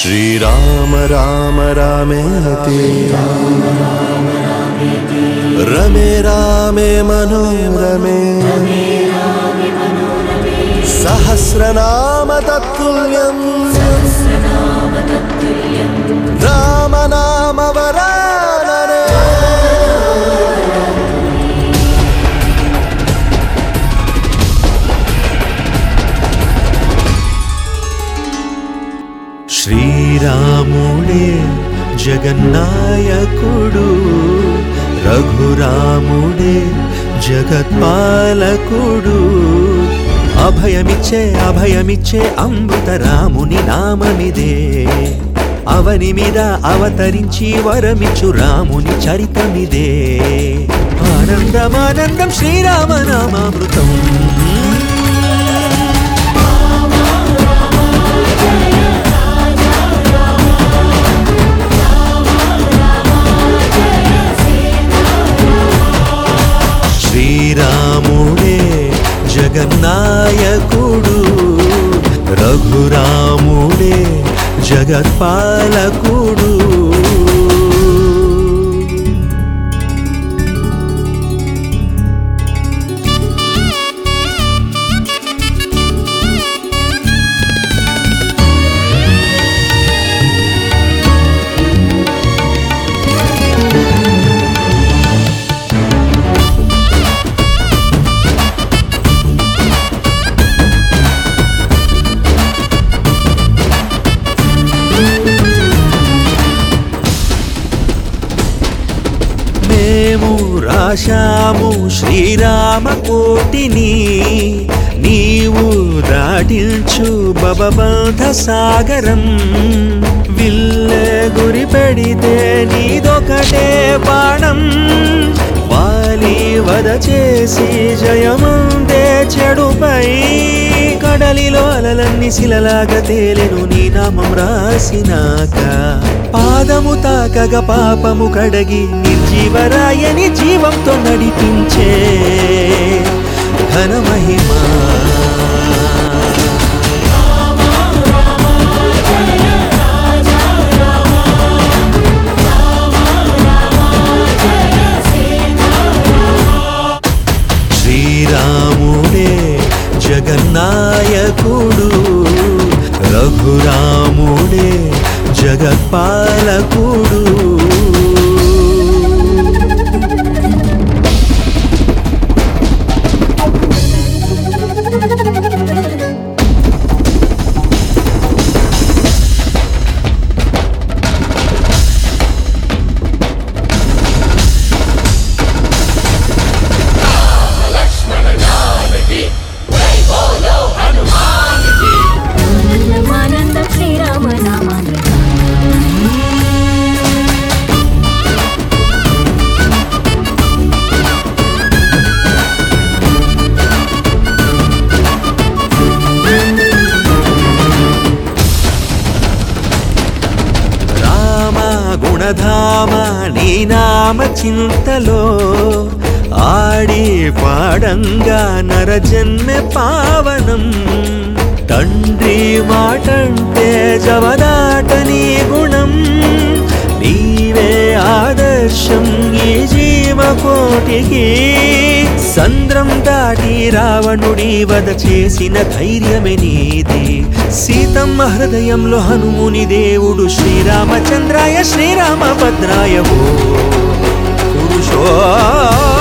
श्रीराम राम रामेति रमे रामे मनोरमे सहस्रनाम तत्तुल्यम् रामनाम वरानने శ్రీరాముడే జగన్నాయకుడు రఘురాముడే జగత్పాలకుడు అభయమిచ్చే అభయమిచ్చే అమృత రాముని నామమిదే అవని మీద అవతరించి వరమిచ్చు రాముని చరితమిదే ఆనందమానందం శ్రీరామ నామామృతం శ్రీరాముడే జగన్నాయకుడు రఘురాముడే జగత్పాలకుడు మేము రాశాము శ్రీరామ కోటిని నీవు దాటించు బబబంధ సాగరం విల్లె గురి పెడితే నీదొకటే బాణం వాలి వద చేసి జయముందే చెడుపై కడలిలో అలలన్నీ శిలలాగా తేలెను నీ నామం రాసినాక పాదము తాకగ పాపము కడగి నిర్జీవరాయని జీవంతో నడిపించే ఘన మహిమా శ్రీరాముడే జగన్నాయకుడు రఘురాముడే జగత్పాలకుడు ఆనందం శ్రీరామ నామామృతం రామ గుణధామ నీ నామ చింతలో ఆడి పాడంగా నరజన్మె పావనం తండ్రి మాటంటే జవదాటని గుణం నీవే ఆదర్శం ఈ జీవకోటికి సంద్రం దాటి రావణుడి వద చేసిన ధైర్యమే నీది సీతమ్మ హృదయంలో హనుముని దేవుడు శ్రీరామచంద్రాయ శ్రీరామ భద్రాయ ఓ పురుషో